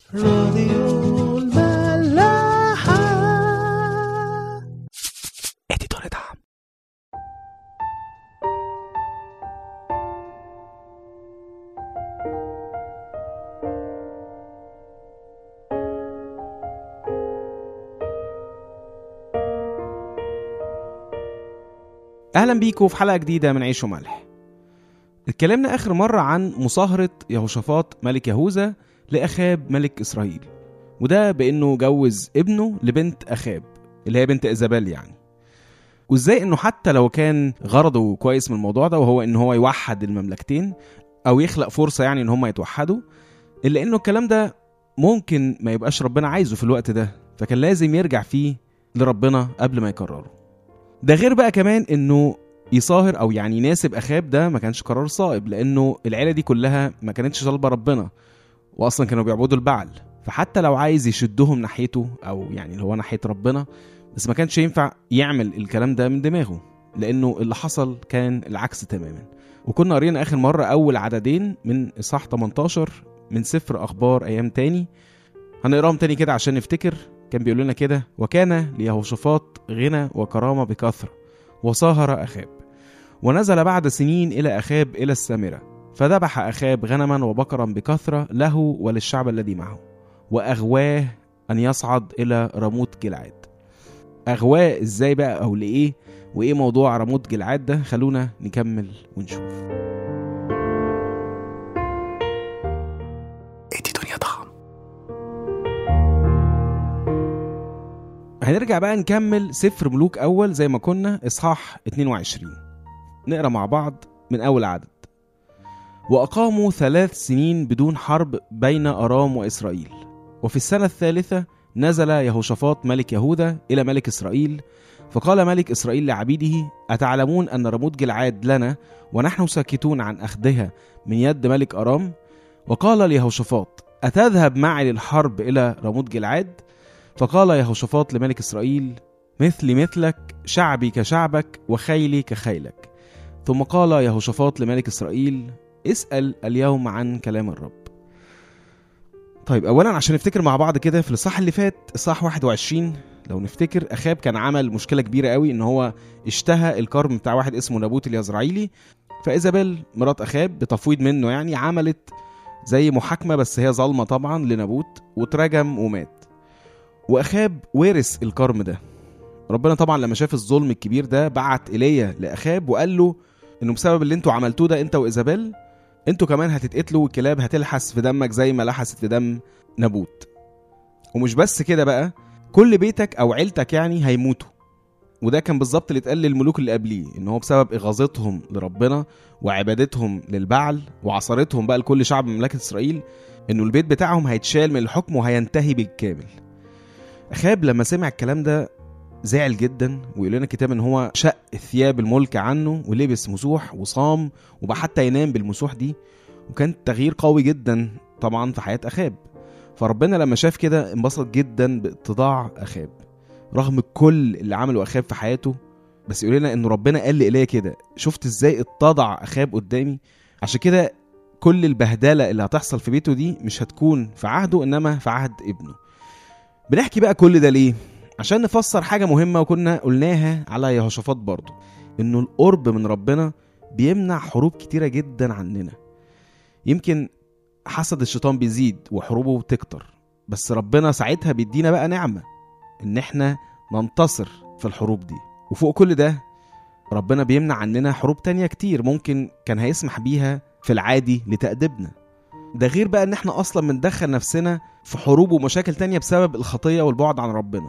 راديو الملاحة اديتور دعم اهلا بيكم في حلقه جديده من عيش وملح اتكلمنا اخر مره عن مصاهره يهوشافاط ملك يهوذا لاخاب ملك اسرائيل وده بانه جوز ابنه لبنت اخاب اللي هي بنت ايزابيل يعني وازاي انه حتى لو كان غرضه كويس من الموضوع ده وهو ان هو يوحد المملكتين او يخلق فرصه يعني ان هم يتوحدوا الا انه الكلام ده ممكن ما يبقاش ربنا عايزه في الوقت ده فكان لازم يرجع فيه لربنا قبل ما يكرره ده غير بقى كمان انه يصاهر او يعني يناسب اخاب ده ما كانش قرار صائب لانه العيله دي كلها ما كانتش طالبه ربنا واصلا كانوا بيعبدوا البعل فحتى لو عايز يشدهم ناحيته او يعني اللي هو ناحيه ربنا بس ما كانش ينفع يعمل الكلام ده من دماغه لانه اللي حصل كان العكس تماما وكنا قرينا اخر مره اول عددين من اصحاح 18 من سفر اخبار ايام تاني هنقراهم تاني كده عشان نفتكر كان بيقول لنا كده وكان ليهوشافاط غنى وكرامه بكثره وصاهر اخاب ونزل بعد سنين الى اخاب الى السامره فذبح اخاب غنما وبقرا بكثره له وللشعب الذي معه واغواه ان يصعد الى رموت جلعاد اغواه ازاي بقى او لايه وايه موضوع رموت جلعاد ده خلونا نكمل ونشوف ادي دنيا طعم هنرجع بقى نكمل سفر ملوك اول زي ما كنا اصحاح 22 نقرا مع بعض من اول عدد واقاموا ثلاث سنين بدون حرب بين ارام واسرائيل وفي السنه الثالثه نزل يهوشافاط ملك يهوذا الى ملك اسرائيل فقال ملك اسرائيل لعبيده اتعلمون ان رموت جلعاد لنا ونحن ساكتون عن اخذها من يد ملك ارام وقال ليهوشافاط اتذهب معي للحرب الى رموت جلعاد فقال يهوشافاط لملك اسرائيل مثلي مثلك شعبي كشعبك وخيلي كخيلك ثم قال يهوشافاط لملك اسرائيل اسال اليوم عن كلام الرب طيب اولا عشان نفتكر مع بعض كده في الاصحاح اللي فات اصحاح 21 لو نفتكر اخاب كان عمل مشكله كبيره قوي ان هو اشتهى الكرم بتاع واحد اسمه نابوت اليزرعيلي فايزابيل مرات اخاب بتفويض منه يعني عملت زي محاكمه بس هي ظالمه طبعا لنابوت واترجم ومات واخاب ورث الكرم ده ربنا طبعا لما شاف الظلم الكبير ده بعت ايليا لاخاب وقال له انه بسبب اللي انتوا عملتوه ده انت وايزابيل انتوا كمان هتتقتلوا والكلاب هتلحس في دمك زي ما لحست في دم نابوت ومش بس كده بقى كل بيتك او عيلتك يعني هيموتوا وده كان بالظبط اللي اتقال للملوك اللي قبليه ان هو بسبب اغاظتهم لربنا وعبادتهم للبعل وعصرتهم بقى لكل شعب مملكه اسرائيل انه البيت بتاعهم هيتشال من الحكم وهينتهي بالكامل اخاب لما سمع الكلام ده زعل جدا ويقول لنا الكتاب ان هو شق ثياب الملك عنه ولبس مسوح وصام وبقى حتى ينام بالمسوح دي وكان تغيير قوي جدا طبعا في حياه اخاب فربنا لما شاف كده انبسط جدا باتضاع اخاب رغم كل اللي عمله اخاب في حياته بس يقول لنا ان ربنا قال لإيليا كده شفت ازاي اتضع اخاب قدامي عشان كده كل البهدله اللي هتحصل في بيته دي مش هتكون في عهده انما في عهد ابنه بنحكي بقى كل ده ليه عشان نفسر حاجة مهمة وكنا قلناها على يهوشافاط برضو إنه القرب من ربنا بيمنع حروب كتيرة جدا عننا يمكن حسد الشيطان بيزيد وحروبه بتكتر بس ربنا ساعتها بيدينا بقى نعمة إن إحنا ننتصر في الحروب دي وفوق كل ده ربنا بيمنع عننا حروب تانية كتير ممكن كان هيسمح بيها في العادي لتأديبنا ده غير بقى ان احنا اصلا بندخل نفسنا في حروب ومشاكل تانية بسبب الخطية والبعد عن ربنا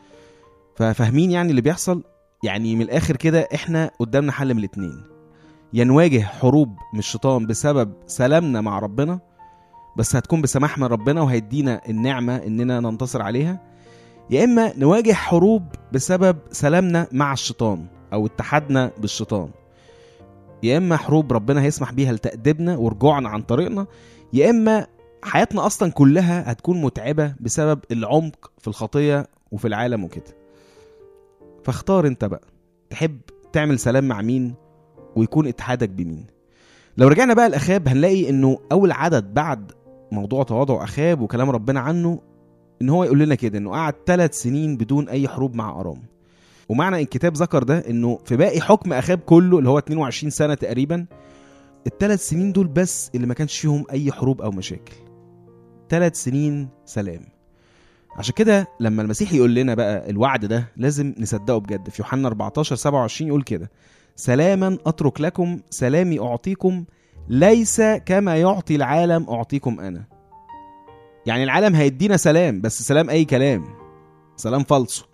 ففاهمين يعني اللي بيحصل يعني من الاخر كده احنا قدامنا حل من الاتنين يا نواجه حروب من الشيطان بسبب سلامنا مع ربنا بس هتكون بسماح من ربنا وهيدينا النعمة اننا ننتصر عليها يا اما نواجه حروب بسبب سلامنا مع الشيطان او اتحادنا بالشيطان يا اما حروب ربنا هيسمح بيها لتأديبنا ورجوعنا عن طريقنا يا اما حياتنا اصلا كلها هتكون متعبه بسبب العمق في الخطيه وفي العالم وكده فاختار انت بقى تحب تعمل سلام مع مين ويكون اتحادك بمين لو رجعنا بقى لاخاب هنلاقي انه اول عدد بعد موضوع تواضع اخاب وكلام ربنا عنه ان هو يقول لنا كده انه قعد ثلاث سنين بدون اي حروب مع ارام ومعنى الكتاب ذكر ده انه في باقي حكم اخاب كله اللي هو 22 سنه تقريبا الثلاث سنين دول بس اللي ما كانش فيهم اي حروب او مشاكل ثلاث سنين سلام عشان كده لما المسيح يقول لنا بقى الوعد ده لازم نصدقه بجد في يوحنا 14 27 يقول كده سلاما اترك لكم سلامي اعطيكم ليس كما يعطي العالم اعطيكم انا يعني العالم هيدينا سلام بس سلام اي كلام سلام فالصو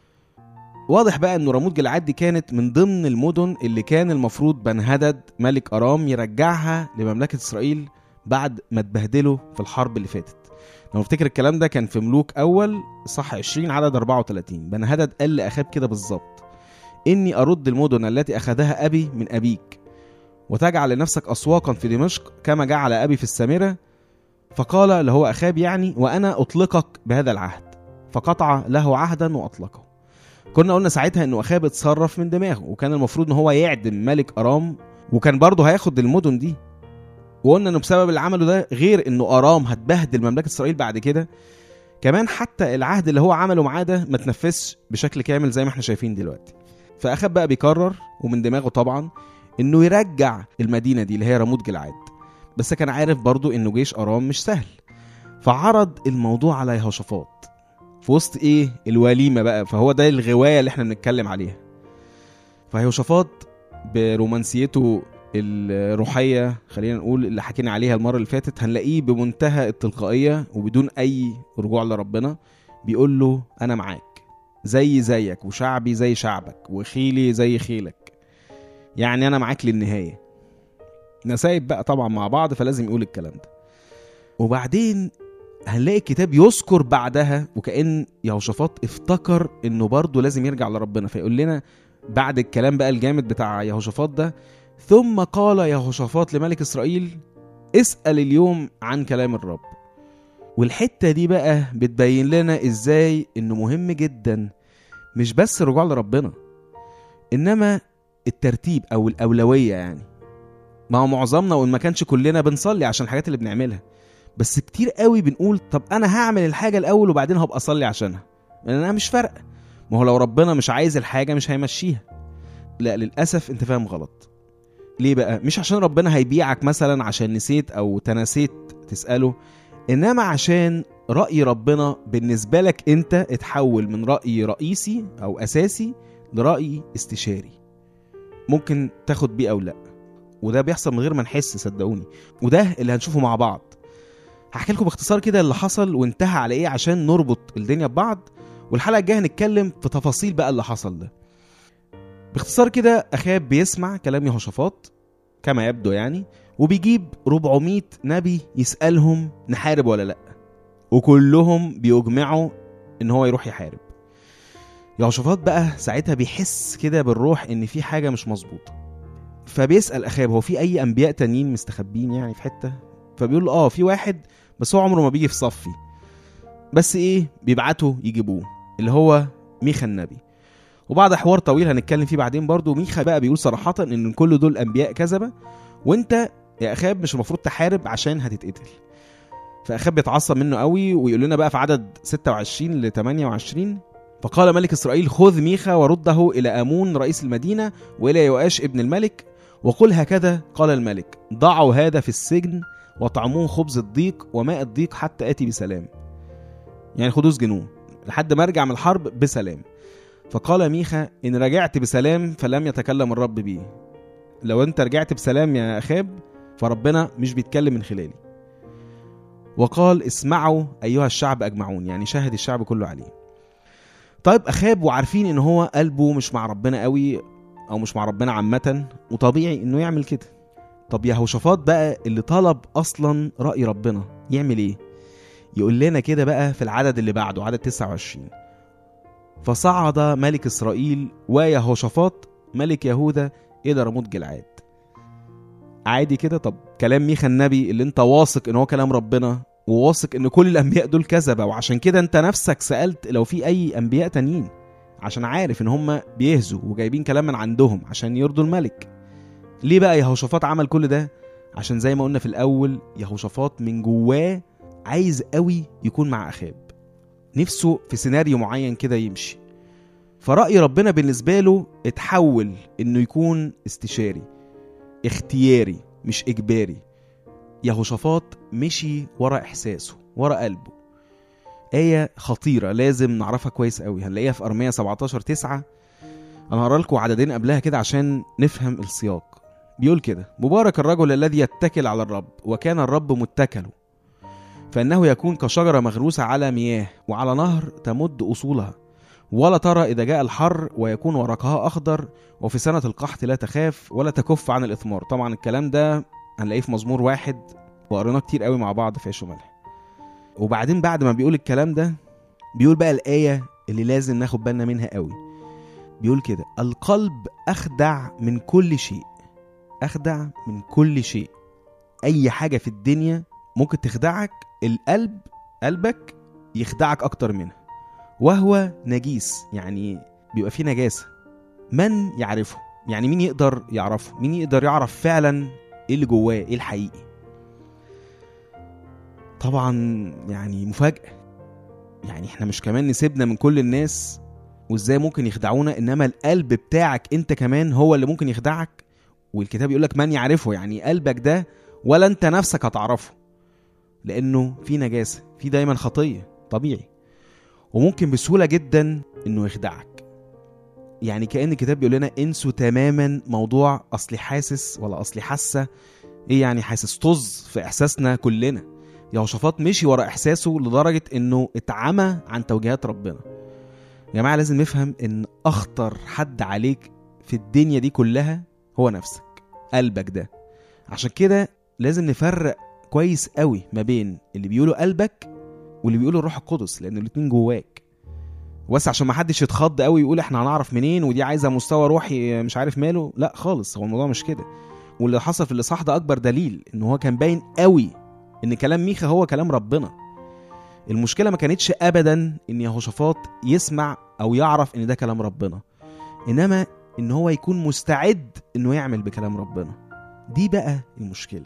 واضح بقى ان راموت جلعاد دي كانت من ضمن المدن اللي كان المفروض بنهدد ملك ارام يرجعها لمملكه اسرائيل بعد ما اتبهدلوا في الحرب اللي فاتت لو نفتكر الكلام ده كان في ملوك اول صح 20 عدد 34 بنهدد قال لاخاب كده بالظبط اني ارد المدن التي اخذها ابي من ابيك وتجعل لنفسك اسواقا في دمشق كما جعل ابي في السامره فقال اللي هو اخاب يعني وانا اطلقك بهذا العهد فقطع له عهدا واطلقه كنا قلنا ساعتها انه اخاب اتصرف من دماغه وكان المفروض ان هو يعدم ملك ارام وكان برضه هياخد المدن دي وقلنا انه بسبب اللي عمله ده غير انه ارام هتبهدل مملكه اسرائيل بعد كده كمان حتى العهد اللي هو عمله معاه ده ما تنفذش بشكل كامل زي ما احنا شايفين دلوقتي فاخاب بقى بيقرر ومن دماغه طبعا انه يرجع المدينه دي اللي هي راموت جلعاد بس كان عارف برضه انه جيش ارام مش سهل فعرض الموضوع على يهوشافاط في وسط ايه الوليمه بقى فهو ده الغوايه اللي احنا بنتكلم عليها فيهوشافاط برومانسيته الروحيه خلينا نقول اللي حكينا عليها المره اللي فاتت هنلاقيه بمنتهى التلقائيه وبدون اي رجوع لربنا بيقول له انا معاك زي زيك وشعبي زي شعبك وخيلي زي خيلك يعني انا معاك للنهايه نسايب بقى طبعا مع بعض فلازم يقول الكلام ده وبعدين هنلاقي الكتاب يذكر بعدها وكأن يهوشافاط افتكر انه برضه لازم يرجع لربنا فيقول لنا بعد الكلام بقى الجامد بتاع يهوشافاط ده ثم قال يهوشافاط لملك اسرائيل اسأل اليوم عن كلام الرب والحتة دي بقى بتبين لنا ازاي انه مهم جدا مش بس الرجوع لربنا انما الترتيب او الاولوية يعني ما هو معظمنا وان ما كانش كلنا بنصلي عشان الحاجات اللي بنعملها بس كتير قوي بنقول طب انا هعمل الحاجه الاول وبعدين هبقى اصلي عشانها لان انا مش فارقه ما هو لو ربنا مش عايز الحاجه مش هيمشيها لا للاسف انت فاهم غلط ليه بقى مش عشان ربنا هيبيعك مثلا عشان نسيت او تناسيت تساله انما عشان راي ربنا بالنسبه لك انت اتحول من راي رئيسي او اساسي لراي استشاري ممكن تاخد بيه او لا وده بيحصل من غير ما نحس صدقوني وده اللي هنشوفه مع بعض هحكي لكم باختصار كده اللي حصل وانتهى على ايه عشان نربط الدنيا ببعض والحلقه الجايه هنتكلم في تفاصيل بقى اللي حصل ده باختصار كده اخاب بيسمع كلام يهوشافاط كما يبدو يعني وبيجيب 400 نبي يسالهم نحارب ولا لا وكلهم بيجمعوا ان هو يروح يحارب يهوشافاط بقى ساعتها بيحس كده بالروح ان في حاجه مش مظبوطه فبيسال اخاب هو في اي انبياء تانيين مستخبين يعني في حته فبيقول له اه في واحد بس هو عمره ما بيجي في صفي بس ايه بيبعتوا يجيبوه اللي هو ميخا النبي وبعد حوار طويل هنتكلم فيه بعدين برضو ميخا بقى بيقول صراحة ان كل دول انبياء كذبة وانت يا اخاب مش المفروض تحارب عشان هتتقتل فاخاب بيتعصب منه قوي ويقول لنا بقى في عدد 26 ل 28 فقال ملك اسرائيل خذ ميخا ورده الى امون رئيس المدينه والى يؤاش ابن الملك وقل هكذا قال الملك ضعوا هذا في السجن وطعموه خبز الضيق وماء الضيق حتى اتي بسلام يعني خدوه سجنوه لحد ما ارجع من الحرب بسلام فقال ميخا ان رجعت بسلام فلم يتكلم الرب بي لو انت رجعت بسلام يا اخاب فربنا مش بيتكلم من خلالي وقال اسمعوا ايها الشعب اجمعون يعني شاهد الشعب كله عليه طيب اخاب وعارفين ان هو قلبه مش مع ربنا قوي او مش مع ربنا عامه وطبيعي انه يعمل كده طب يهوشافاط بقى اللي طلب اصلا راي ربنا يعمل ايه يقول لنا كده بقى في العدد اللي بعده عدد 29 فصعد ملك اسرائيل ويهوشافاط ملك يهوذا الى رموت جلعاد عادي كده طب كلام ميخا النبي اللي انت واثق ان هو كلام ربنا وواثق ان كل الانبياء دول كذبه وعشان كده انت نفسك سالت لو في اي انبياء تانيين عشان عارف ان هم بيهزوا وجايبين كلام من عندهم عشان يرضوا الملك ليه بقى يهوشافاط عمل كل ده عشان زي ما قلنا في الأول يهوشافاط من جواه عايز قوي يكون مع أخاب نفسه في سيناريو معين كده يمشي فرأي ربنا بالنسبة له اتحول إنه يكون استشاري اختياري مش إجباري يهوشافاط مشي ورا إحساسه ورا قلبه آية خطيرة لازم نعرفها كويس قوي هنلاقيها في أرمية 17 9 أنا هقرا لكم عددين قبلها كده عشان نفهم السياق بيقول كده مبارك الرجل الذي يتكل على الرب وكان الرب متكله فإنه يكون كشجرة مغروسة على مياه وعلى نهر تمد أصولها ولا ترى إذا جاء الحر ويكون ورقها أخضر وفي سنة القحط لا تخاف ولا تكف عن الإثمار طبعا الكلام ده هنلاقيه في مزمور واحد وقريناه كتير قوي مع بعض في عيش وملح وبعدين بعد ما بيقول الكلام ده بيقول بقى الآية اللي لازم ناخد بالنا منها قوي بيقول كده القلب أخدع من كل شيء أخدع من كل شيء أي حاجة في الدنيا ممكن تخدعك القلب قلبك يخدعك أكتر منها وهو نجيس يعني بيبقى فيه نجاسة من يعرفه يعني مين يقدر يعرفه مين يقدر يعرف فعلا ايه اللي جواه ايه الحقيقي طبعا يعني مفاجأة يعني احنا مش كمان نسيبنا من كل الناس وازاي ممكن يخدعونا انما القلب بتاعك انت كمان هو اللي ممكن يخدعك والكتاب يقول لك من يعرفه يعني قلبك ده ولا انت نفسك هتعرفه لانه في نجاسة في دايما خطية طبيعي وممكن بسهولة جدا انه يخدعك يعني كأن الكتاب بيقول لنا انسوا تماما موضوع اصلي حاسس ولا اصلي حاسة ايه يعني حاسس طز في احساسنا كلنا يهوشافاط مشي ورا احساسه لدرجة انه اتعمى عن توجيهات ربنا يا جماعة لازم نفهم ان اخطر حد عليك في الدنيا دي كلها هو نفسك قلبك ده عشان كده لازم نفرق كويس قوي ما بين اللي بيقوله قلبك واللي بيقوله الروح القدس لان الاتنين جواك بس عشان ما حدش يتخض قوي يقول احنا هنعرف منين ودي عايزه مستوى روحي مش عارف ماله لا خالص هو الموضوع مش كده واللي حصل في الاصحاح ده اكبر دليل ان هو كان باين قوي ان كلام ميخا هو كلام ربنا المشكله ما كانتش ابدا ان يهوشافاط يسمع او يعرف ان ده كلام ربنا انما ان هو يكون مستعد انه يعمل بكلام ربنا دي بقى المشكله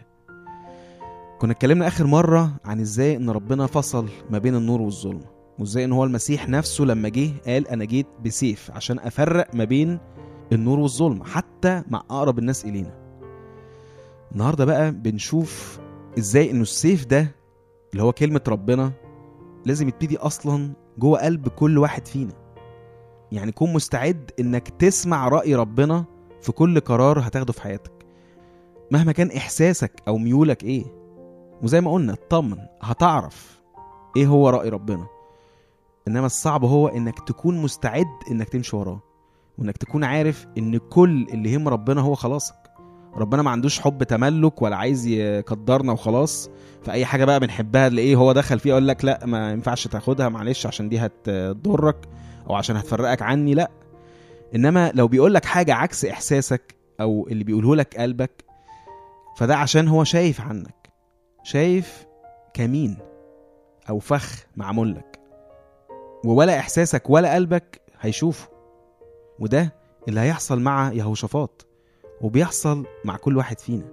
كنا اتكلمنا اخر مره عن ازاي ان ربنا فصل ما بين النور والظلمه وازاي ان هو المسيح نفسه لما جه قال انا جيت بسيف عشان افرق ما بين النور والظلمه حتى مع اقرب الناس الينا النهارده بقى بنشوف ازاي انه السيف ده اللي هو كلمه ربنا لازم يبتدي اصلا جوه قلب كل واحد فينا يعني كون مستعد انك تسمع راي ربنا في كل قرار هتاخده في حياتك مهما كان احساسك او ميولك ايه وزي ما قلنا اطمن هتعرف ايه هو راي ربنا انما الصعب هو انك تكون مستعد انك تمشي وراه وانك تكون عارف ان كل اللي يهم ربنا هو خلاصك ربنا ما عندوش حب تملك ولا عايز يقدرنا وخلاص فاي حاجه بقى بنحبها تلاقيه هو دخل فيها يقول لك لا ما ينفعش تاخدها معلش عشان دي هتضرك او عشان هتفرقك عني لا انما لو بيقول لك حاجه عكس احساسك او اللي بيقوله لك قلبك فده عشان هو شايف عنك شايف كمين او فخ معمول لك ولا احساسك ولا قلبك هيشوفه وده اللي هيحصل مع يهوشافاط وبيحصل مع كل واحد فينا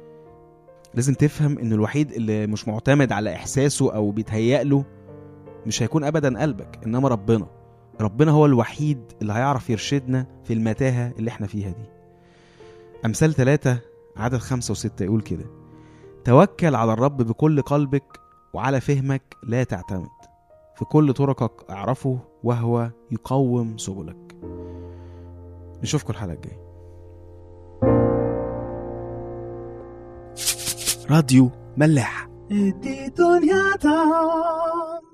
لازم تفهم ان الوحيد اللي مش معتمد على احساسه او بيتهيأ له مش هيكون ابدا قلبك انما ربنا ربنا هو الوحيد اللي هيعرف يرشدنا في المتاهة اللي احنا فيها دي امثال ثلاثة عدد خمسة وستة يقول كده توكل على الرب بكل قلبك وعلى فهمك لا تعتمد في كل طرقك اعرفه وهو يقوم سبلك نشوفكم الحلقة الجاية راديو ملاح دي دنيا تعب